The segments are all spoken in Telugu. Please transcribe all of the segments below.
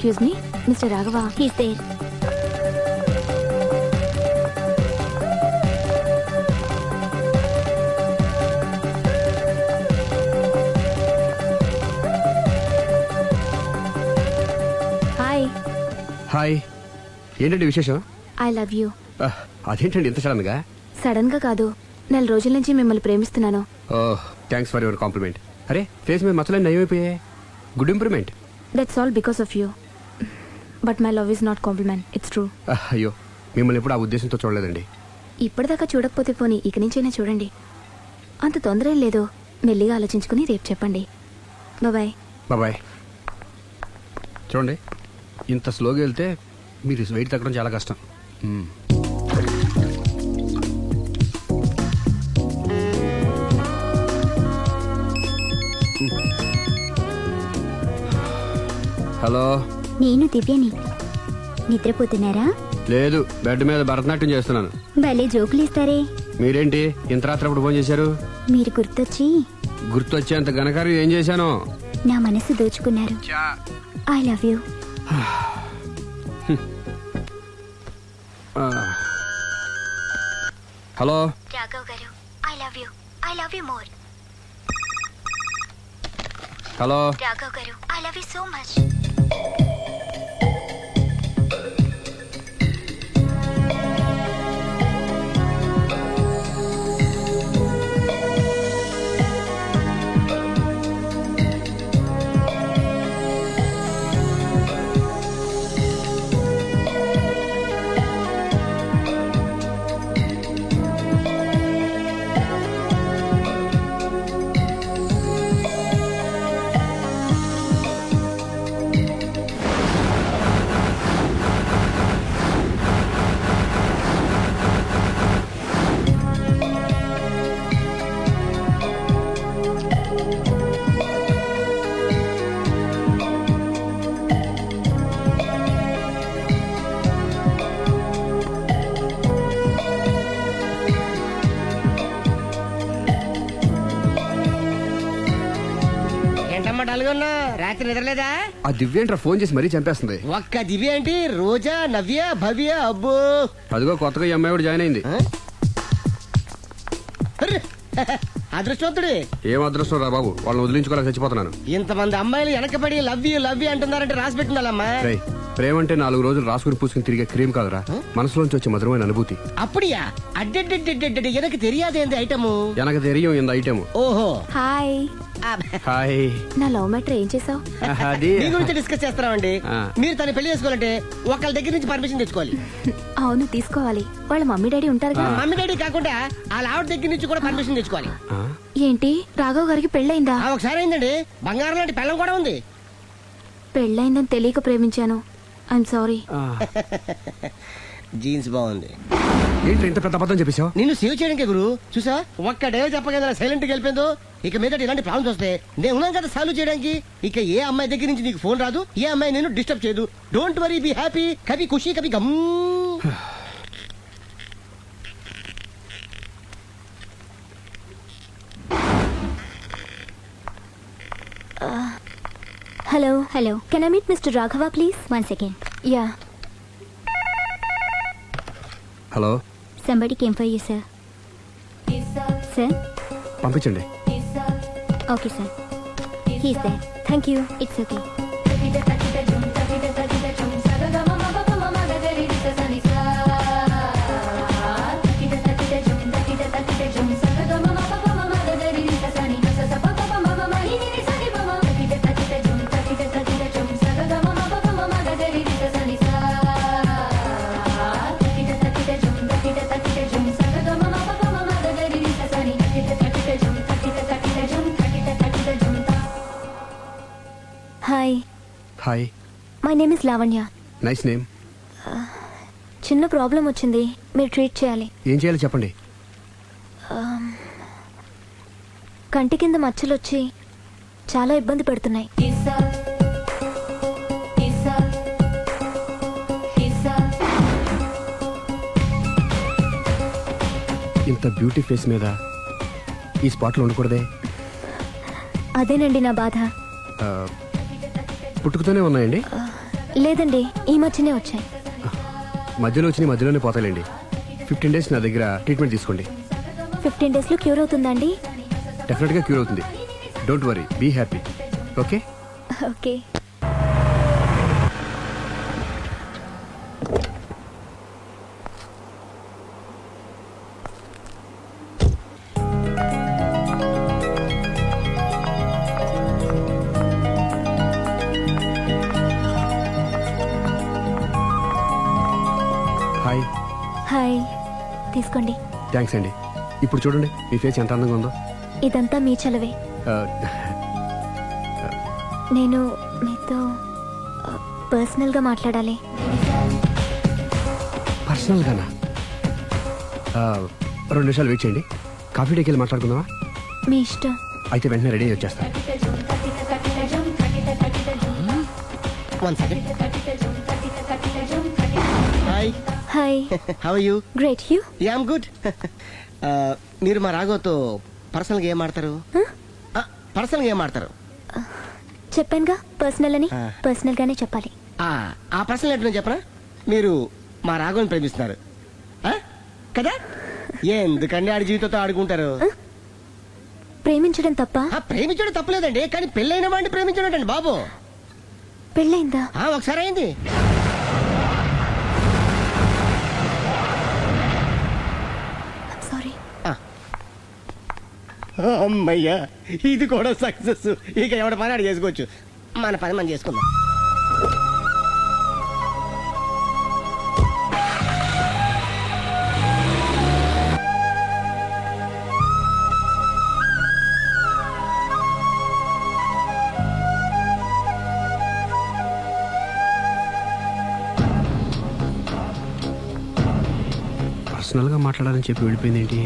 Excuse me mister Raghava he's there hi hi ఏంటండి విశేషం ఐ లవ్ యూ ఆ, అదేంటండి ఇంత సడన్గా సడన్ గా కాదు నెల రోజుల నుంచి మిమ్మల్ని ప్రేమిస్తున్నాను oh thanks for your compliment అరే ఫేస్ మీద మచ్చలన్నీ నయమైపోయాయి good improvement that's all because of you but my love is not compliment it's true అయ్యో మిమ్మల్ని ఎప్పుడు ఆ ఉద్దేశంతో చూడలేదండి ఇప్పటిదాకా చూడకపోతే పోనీ ఇక నుంచైనా చూడండి అంత తొందర ఏం లేదు మెల్లిగా ఆలోచించుకుని రేపు చెప్పండి బాయ్ బాబాయ్ చూడండి ఇంత స్లోగా వెళ్తే మీరు వెయిట్ తగ్గడం చాలా కష్టం మ్మ్. హలో నేను దివ్యని నిద్రపోతున్నారా లేదు బెడ్ మీద భరతనాట్యం చేస్తున్నాను భలే జోకులు ఇస్తారే మీరేంటి ఇంత రాత్రి అప్పుడు ఫోన్ చేశారు మీరు గుర్తొచ్చి గుర్తొచ్చేంత ఘనకార్యం ఏం చేశాను నా మనసు దోచుకున్నారు ఐ లవ్ యూ ఆ. హలో రాఘవ్ గారు I love you I love you more hello Raghav గారు I love you so much ఏంటమ్మా డల్గొన్నా రాత్రి నిద్రలేదా ఆ దివ్యేంట్రా ఫోన్ చేసి మరీ చంపేస్తుంది ఒక్క దివ్య ఏంటి రోజా నవ్య భవ్య అబ్బో అదిగో కొత్తగా ఈ అమ్మాయి కూడా జాయిన్ అయింది అర్రే! అదృష్టవంతుడి ఏం అదృష్టం రా బాబు వాళ్ళని వదిలించుకోలేక చచ్చిపోతున్నాను ఇంతమంది అమ్మాయిలు వెనకబడి లవ్ యూ లవ్ యూ అంటున్నారంటే రాసి పెట్టుండాలమ్మా రేయ్ ప్రేమ అంటే నాలుగు రోజులు రాసుకుని పూసుకుని తిరిగే క్రీమ్ కాదురా మనసులోంచి వచ్చే మధురమైన అనుభూతి அப்படியா அட்டெட்டெட்டெட்டெட்டெ எனக்கு தெரியாது இந்த ஐட்டமு వెనక తెరియం ఇంత ఐటమ్ ఓహో హాయ్ హాయ్ నా లవ్ మ్యాటర్ ఏం చేసావు అది మీ గురించి డిస్కస్ చేస్తున్నామండి ఆ. మీరు తన పెళ్లి చేసుకోవాలంటే ఒకళ్ళ దగ్గర నుంచి పర్మిషన్ తెచ్చుకోవాలి అవును తీసుకోవాలి వాళ్ళ మమ్మీ డాడీ ఉంటారుగా మమ్మీ డాడీ కాకుండా వాళ్ళ ఆవిడ దగ్గర నుంచి కూడా పర్మిషన్ తెచ్చుకోవాలి ఆ? ఏంటి రాఘవ్ గారికి పెళ్ళయిందా ఆ, ఒకసారి అయిందండి బంగారం లాంటి పెళ్ళం కూడా ఉంది పెళ్ళయిందని తెలియక ప్రేమించాను ఐఎమ్ సారీ ఆ. జీన్స్ బాగుంది ఏంటి ఇంత పెద్ద అబద్ధం చెప్పేశావు నిన్ను సేవ్ చేయడానికి గురు చూసా ఒక్క డే చెప్పగల సైలెంట్ గా వెళ్ళిపోయిందో ఇక మీద ఇలాంటి ప్రాబ్లమ్స్ వస్తే నేను ఉన్నాను కదా సాల్వ్ చేయడానికి ఇక ఏ అమ్మాయి దగ్గర నుంచి నీకు ఫోన్ రాదు ఏ అమ్మాయి నేను డిస్టర్బ్ చేయదు డోంట్ వరీ బీ హ్యాపీ కవి ఖుషి కవి గమ్ hello hello can I meet mister Raghava please one second yeah hello somebody came for you sir sir పంపించండి okay sir he's there thank you it's okay hi hi my name is Lavanya nice name చిన్న ప్రాబ్లం వచ్చింది మీరు ట్రీట్ చేయాలి ఏం చేయాలో చెప్పండి కంటి కింద మచ్చలు వచ్చి చాలా ఇబ్బంది పెడుతున్నాయి ఇంత బ్యూటీ ఫేస్ మీద ఈ స్పాట్లో ఉండకూడదే అదేనండి నా బాధ ఆ, పుట్టుకతోనే ఉన్నాయండి లేదండి ఈ మధ్యనే వచ్చాయి మధ్యలో వచ్చి మధ్యలోనే పోతాయిలేండి ఫిఫ్టీన్ డేస్ నా దగ్గర ట్రీట్మెంట్ తీసుకోండి ఫిఫ్టీన్ డేస్లో క్యూర్ అవుతుందండి డెఫినెట్గా క్యూర్ అవుతుంది don't worry be happy okay okay hi hi తీసుకోండి థ్యాంక్స్ అండి ఇప్పుడు చూడండి మీ ఫేస్ ఎంత అందంగా ఉందో ఇదంతా మీ చలవే ఆ, నేను మీతో ఆ, పర్సనల్గా మాట్లాడాలి పర్సనల్గానా ఆ, రెండు నిమిషాలు వెయిట్ చేయండి కాఫీ డేకి వెళ్ళి మాట్లాడుకుందామా మీ ఇష్టం అయితే వెంటనే రెడీ అయ్యి వచ్చేస్తాను one second hi hi how you great you am good మీరు మా రాఘవతో పర్సనల్గా ఏం ఆడతారు పర్సనల్గా ఏం ఆడతారు చెప్పానుగా పర్సనల్ అని ఆ. పర్సనల్ గానే చెప్పాలి ఆ, ఆ పర్సనల్ ఏంటో నేను చెప్పనా మీరు మా రాఘవని ప్రేమిస్తున్నారు ఆ? కదా ఎందుకండి ఆడి జీవితంతో ఆడుకుంటారు ప్రేమించడం తప్ప ఆ, ప్రేమించడం తప్పలేదండి కానీ పెళ్ళైన వాడిని ప్రేమించడం అండి బాబు పెళ్ళైందా ఆ, ఒకసారి అయింది సారీ అమ్మయ్యా ఇది కూడా సక్సెస్ ఇక ఎవడ పని ఆడు చేసుకోవచ్చు మన పని మనం చేసుకుందాం పర్సనల్గా మాట్లాడాలని చెప్పి వెళ్ళిపోయింది ఏంటి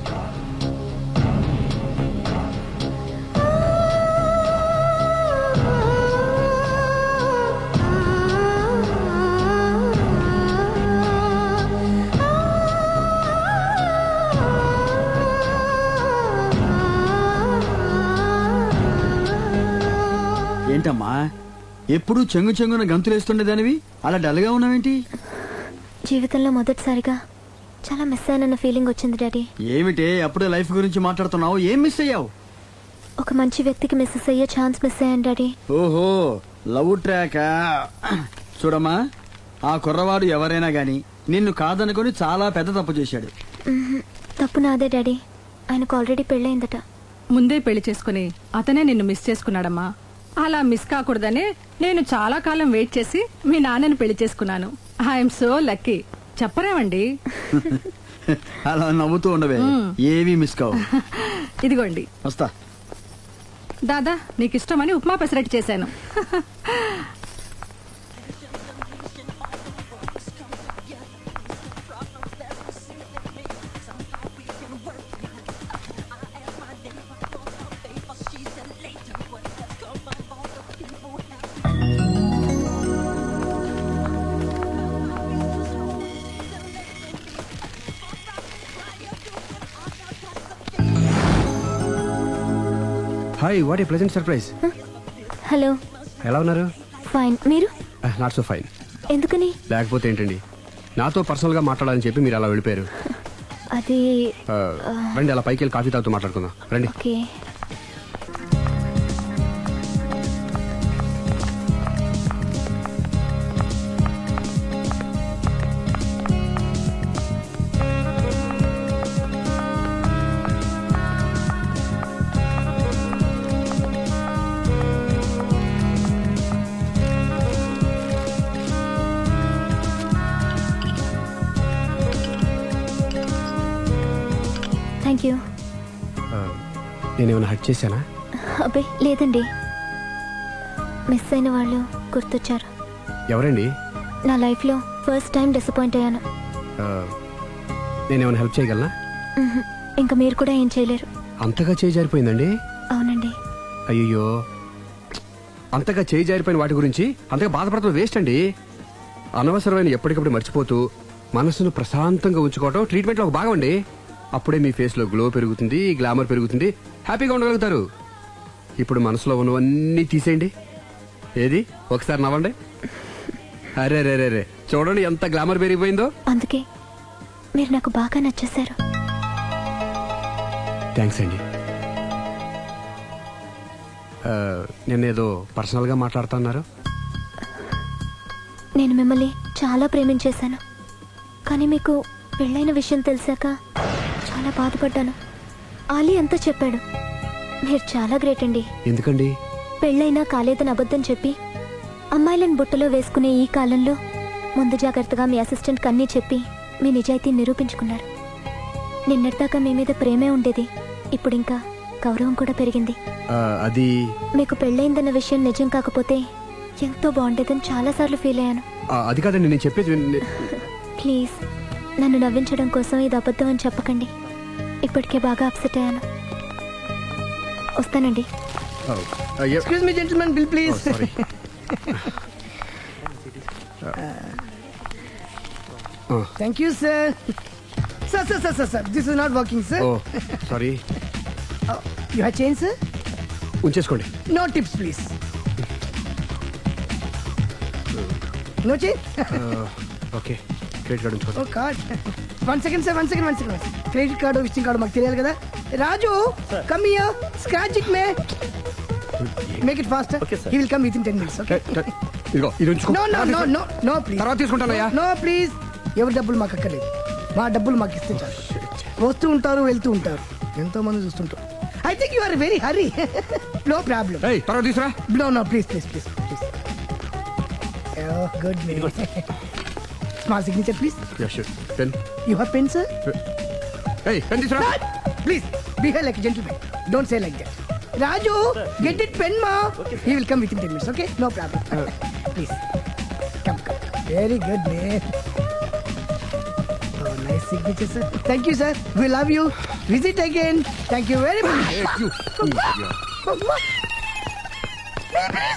ఏంటమ్మా ఎప్పుడు చెంగు చెంగున గంతులేస్తుండేదానివి అలా డల్గా ఉన్నావేంటి జీవితంలో మొదటిసారిగా చాలా మిస్ అయినన్న ఫీలింగ్ వచ్చింది డాడీ ఏమిటే అప్పుడే లైఫ్ గురించి మాట్లాడుతున్నావు ఏం మిస్ అయ్యావు ఒక మంచి వ్యక్తికి మిస్సెస్ అయ్యే ఛాన్స్ మిస్ అయ్యాను డాడీ ఓహో లవ్ ట్రాక్ చూడమ్మా ఆ కుర్రవాడు ఎవరైనా గాని నిన్ను కాదనుకొని చాలా పెద్ద తప్పు చేశాడు మ్మ్. తప్పు నాదే డాడీ ఆయనకు ఆల్రెడీ పెళ్ళయిందట ముందే పెళ్లి చేసుకుని అతనే నిన్ను మిస్ చేసుకున్నాడమ్మా అలా మిస్ కాకూడదనే నేను చాలా కాలం వెయిట్ చేసి మీ నాన్నని పెళ్లి చేసుకున్నాను ఐఎమ్ సో లక్కీ చెప్పరేమండి అలా నవ్వుతూ ఉండవే ఏవి మిస్ కావు ఇదిగోండి వస్తా దాదా నీకు ఇష్టమని ఉప్మా పెసరట్టు చేశాను hi what a pleasant surprise hello ఎలా ఉన్నారు ఫైన్ మీరు నాట్ సో ఫైన్ ఎందుకని లేకపోతే ఏంటండి నాతో పర్సనల్గా మాట్లాడాలని చెప్పి మీరు అలా వెళ్ళిపోయారు అది ఆ, రండి అలా పైకి వెళ్ళి కాఫీ తాగుతూ మాట్లాడుకుందాం రండి ఓకే థ్యాంక్ యూ ఆ, నేనేమైనా హట్ చేశానా అబ్బే లేదండి మిస్ అయిన వాళ్ళు గుర్తొచ్చారు ఎవరండి నా లైఫ్లో ఫస్ట్ టైం డిసప్పాయింట్ అయ్యాను ఆ, నేనేమైనా హెల్ప్ చేయగలనా మ్హూ. ఇంకా మీరు కూడా ఏం చేయలేరు అంతగా చేయి జారిపోయిందండి అవునండి అయ్యో అంతగా చేయి జారిపోయిన వాటి గురించి అంతగా బాధపడటం వేస్ట్ అండి అనవసరమైన ఎప్పటికప్పుడు మర్చిపోతూ మనసును ప్రశాంతంగా ఉంచుకోవటం ట్రీట్మెంట్లో ఒక భాగం అండి అప్పుడే మీ ఫేస్లో గ్లో పెరుగుతుంది గ్లామర్ పెరుగుతుంది హ్యాపీగా ఉండగలుగుతారు ఇప్పుడు మనసులో ఉన్నవన్నీ తీసేయండి ఏది ఒకసారి నవ్వండి అరే రే రే రే చూడండి ఎంత గ్లామర్ పెరిగిపోయిందో అందుకే మీరు నాకు బాగా నచ్చేశారు థ్యాంక్స్ అండి ఆ, నిన్నేదో పర్సనల్గా మాట్లాడుతున్నారు నేను మిమ్మల్ని చాలా ప్రేమించేశాను కానీ మీకు పెళ్ళైన విషయం తెలిసాక చాలా బాధపడ్డాను ఆలీ అంతా చెప్పాడు మీరు చాలా గ్రేట్ అండి ఎందుకండి పెళ్ళైనా కాలేదని అబద్ధం చెప్పి అమ్మాయిలను బుట్టలో వేసుకునే ఈ కాలంలో ముందు జాగ్రత్తగా మీ అసిస్టెంట్ కన్నీ చెప్పి మీ నిజాయితీ నిరూపించుకున్నారు నిన్నటిదాకా మీ మీద ప్రేమే ఉండేది ఇప్పుడు ఇంకా గౌరవం కూడా పెరిగింది ఆ, అది మీకు పెళ్ళైందన్న విషయం నిజం కాకపోతే ఎంతో బాగుండేదని చాలాసార్లు ఫీల్ అయ్యాను ఆ, అది కాదండి నేను చెప్పేది విన్- ప్లీజ్ నన్ను నవ్వించడం కోసం ఇది అబద్ధం అని చెప్పకండి ఇప్పటికే బాగా అప్సెట్ అయ్యాను వస్తానండి ఆ, ఆ, ఏ- excuse me gentlemen bill oh, please sorry ఆ, thank you sir sir sir sir sir sir this is not working sir oh sorry you have change sir ఉంచేసుకోండి no tips please no change ఆ, ఓకే క్రెడిట్ కార్డు ఉంచుకోండి oh card one second sir one second one second credit card visiting card మాకు తెలియాలి కదా Raju come here scratch it may make it fast he will come with in 10 minutes okay ఏ, ఏ, ఇదిగో ఇది ఉంచుకో నో నో తర్వాత నో తీసుకో. నో నో ప్లీజ్ తర్వాత తీసుకుంటానయ్యా నో ప్లీజ్ ఎవరి డబ్బులు మాకు అక్కర్లేదు మా డబ్బులు మాకు ఇస్తే చాలు వస్తూ ఉంటారు వెళ్తూ ఉంటారు ఎంతో మంది చూస్తుంటారు I think you are very hurry no problem ఏయ్ తర్వాత తీసురా no no please please please please good me small signature please yeah sure pen you have pen sir ఏయ్ పెన్ తీసురా please behave like gentlemen don't say like that Raju get it pen మా he will come with in ten minutes okay no problem please come come very good man nice signature sir thank you sir we love you visit again thank you very much ఏ, you. Yeah.